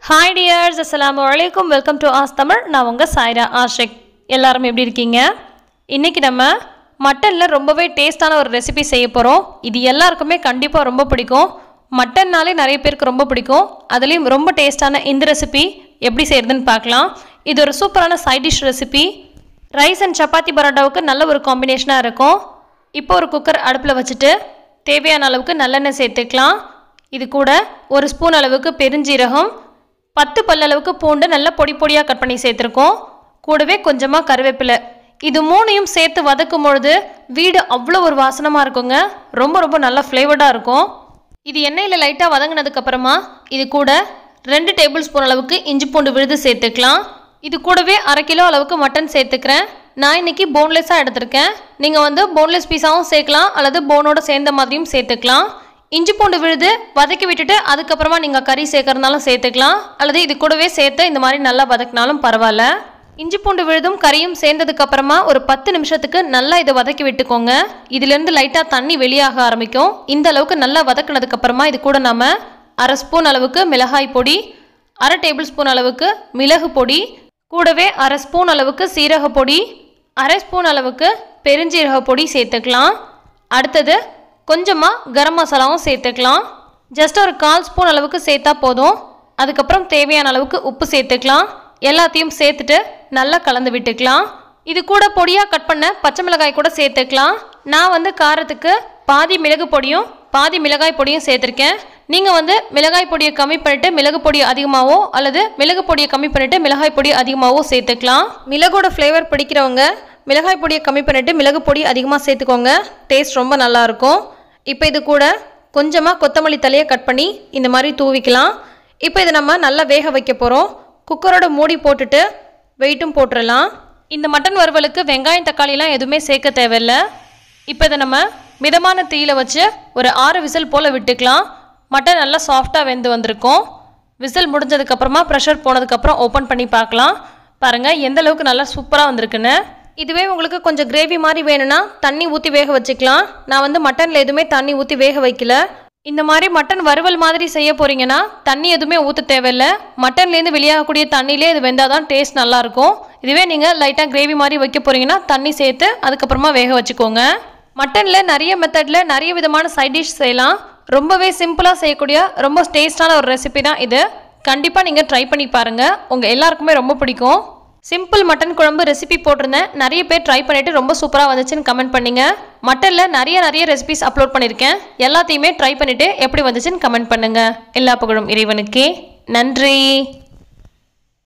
hi tears அஸ்ஸலாமு அலைக்கும் welcome to as Tamil நான் உங்கள் சாய்ரா ஆஷிக் எல்லாரும் எப்படி இருக்கீங்க இன்றைக்கி நம்ம மட்டனில் ரொம்பவே டேஸ்டான ஒரு ரெசிபி செய்ய போகிறோம் இது எல்லாருக்குமே கண்டிப்பாக ரொம்ப பிடிக்கும் மட்டன்னாலே நிறைய பேருக்கு ரொம்ப பிடிக்கும் அதுலேயும் ரொம்ப டேஸ்டான இந்த ரெசிபி எப்படி செய்கிறதுன்னு பார்க்கலாம் இது ஒரு சூப்பரான side dish recipe rice and chapati பரோட்டாவுக்கு நல்ல ஒரு காம்பினேஷனாக இருக்கும் இப்போ ஒரு குக்கர் அடுப்பில் வச்சுட்டு தேவையான அளவுக்கு நல்லெண்ணெய் சேர்த்துக்கலாம் இது கூட ஒரு ஸ்பூன் அளவுக்கு பெருஞ்சீரகம் பத்து பல்லளவுக்கு பூண்டு நல்லா பொடி பொடியாக கட் பண்ணி சேர்த்துருக்கோம் கூடவே கொஞ்சமாக கருவேப்பிலை இது மூணையும் சேர்த்து வதக்கும் பொழுது வீடு அவ்வளோ ஒரு வாசனமாக இருக்குங்க ரொம்ப ரொம்ப நல்லா ஃப்ளேவர்டாக இருக்கும் இது எண்ணெயில் லைட்டாக வதங்கினதுக்கப்புறமா இது கூட ரெண்டு டேபிள் ஸ்பூன் அளவுக்கு இஞ்சி பூண்டு விழுது சேர்த்துக்கலாம் இது கூடவே அரை கிலோ அளவுக்கு மட்டன் சேர்த்துக்கிறேன் நான் இன்னைக்கு போன்லெஸ்ஸாக எடுத்திருக்கேன் நீங்கள் வந்து போன்லெஸ் பீஸாவும் சேர்க்கலாம் அல்லது போனோட சேர்ந்த மாதிரியும் சேர்த்துக்கலாம் இஞ்சி பூண்டு விழுது வதக்கி விட்டுட்டு அதுக்கப்புறமா நீங்கள் கறி சேர்க்கறதுனாலும் சேர்த்துக்கலாம் அல்லது இது கூடவே சேர்த்து இந்த மாதிரி நல்லா வதக்கினாலும் பரவாயில்ல இஞ்சி பூண்டு விழுதும் கறியும் சேர்ந்ததுக்கு அப்புறமா ஒரு பத்து நிமிஷத்துக்கு நல்லா இதை வதக்கி விட்டுக்கோங்க இதுலேருந்து லைட்டாக தண்ணி வெளியாக ஆரம்பிக்கும் இந்த அளவுக்கு நல்லா வதக்குனதுக்கு அப்புறமா இது கூட நம்ம அரை ஸ்பூன் அளவுக்கு மிளகாய் பொடி அரை டேபிள் ஸ்பூன் அளவுக்கு மிளகு பொடி கூடவே அரை ஸ்பூன் அளவுக்கு சீரக பொடி அரை ஸ்பூன் அளவுக்கு பெருஞ்சீரக பொடி சேர்த்துக்கலாம் அடுத்தது கொஞ்சமாக கரம் மசாலாவும் சேர்த்துக்கலாம் ஜஸ்ட் ஒரு கால் ஸ்பூன் அளவுக்கு சேர்த்தா போதும் அதுக்கப்புறம் தேவையான அளவுக்கு உப்பு சேர்த்துக்கலாம் எல்லாத்தையும் சேர்த்துட்டு நல்லா கலந்து விட்டுக்கலாம் இது கூட பொடியாக கட் பண்ண பச்சை மிளகாய் கூட சேர்த்துக்கலாம் நான் வந்து காரத்துக்கு பாதி மிளகு பொடியும் பாதி மிளகாய் பொடியும் சேர்த்துருக்கேன் நீங்கள் வந்து மிளகாய் பொடியை கம்மி பண்ணிவிட்டு மிளகு பொடி அதிகமாகவோ அல்லது மிளகு பொடியை கம்மி பண்ணிவிட்டு மிளகாய் பொடி அதிகமாகவோ சேர்த்துக்கலாம் மிளகோட ஃப்ளேவர் பிடிக்கிறவங்க மிளகாய் பொடியை கம்மி பண்ணிவிட்டு மிளகு பொடி அதிகமாக சேர்த்துக்கோங்க டேஸ்ட் ரொம்ப நல்லாயிருக்கும் இப்போ இது கூட கொஞ்சமாக கொத்தமல்லி தலையை கட் பண்ணி இந்த மாதிரி தூவிக்கலாம் இப்போ இதை நம்ம நல்லா வேக வைக்க போகிறோம் குக்கரோட மூடி போட்டுட்டு வெயிட்டும் போட்டுடலாம் இந்த மட்டன் வறுவலுக்கு வெங்காயம் தக்காளிலாம் எதுவுமே சேர்க்க தேவையில்லை இப்போ இதை நம்ம மிதமான தீயில வச்சு ஒரு ஆறு விசில் போல் விட்டுக்கலாம் மட்டன் நல்லா சாஃப்டாக வெந்து வந்திருக்கும் விசில் முடிஞ்சதுக்கப்புறமா ப்ரெஷர் போனதுக்கப்புறம் ஓப்பன் பண்ணி பார்க்கலாம் பாருங்கள் எந்த அளவுக்கு நல்லா சூப்பராக வந்திருக்குன்னு இதுவே உங்களுக்கு கொஞ்சம் கிரேவி மாதிரி வேணும்னா தண்ணி ஊற்றி வேக வச்சுக்கலாம் நான் வந்து மட்டனில் எதுவுமே தண்ணி ஊற்றி வேக வைக்கல இந்த மாதிரி மட்டன் வறுவல் மாதிரி செய்ய போறீங்கன்னா தண்ணி எதுவுமே ஊற்ற தேவையில்ல மட்டன்லேருந்து வெளியாகக்கூடிய தண்ணியிலே இது வெந்தால் தான் டேஸ்ட் நல்லாயிருக்கும் இதுவே நீங்கள் லைட்டாக கிரேவி மாதிரி வைக்க போறீங்கன்னா தண்ணி சேர்த்து அதுக்கப்புறமா வேக வச்சுக்கோங்க மட்டனில் நிறைய மெத்தடில் நிறைய விதமான சைட் டிஷ் செய்யலாம் ரொம்பவே சிம்பிளாக செய்யக்கூடிய ரொம்ப டேஸ்டான ஒரு ரெசிபி தான் இது கண்டிப்பாக நீங்கள் ட்ரை பண்ணி பாருங்கள் உங்கள் எல்லாருக்குமே ரொம்ப பிடிக்கும் சிம்பிள் மட்டன் குழம்பு ரெசிபி போட்டிருந்தேன் நிறைய பேர் ட்ரை பண்ணிவிட்டு ரொம்ப சூப்பராக வந்துச்சுன்னு கமெண்ட் பண்ணுங்க மட்டனில் நிறைய நிறைய ரெசிபிஸ் அப்லோட் பண்ணியிருக்கேன் எல்லாத்தையுமே ட்ரை பண்ணிவிட்டு எப்படி வந்துச்சுன்னு கமெண்ட் பண்ணுங்கள் எல்லா புகழும் இறைவனுக்கே நன்றி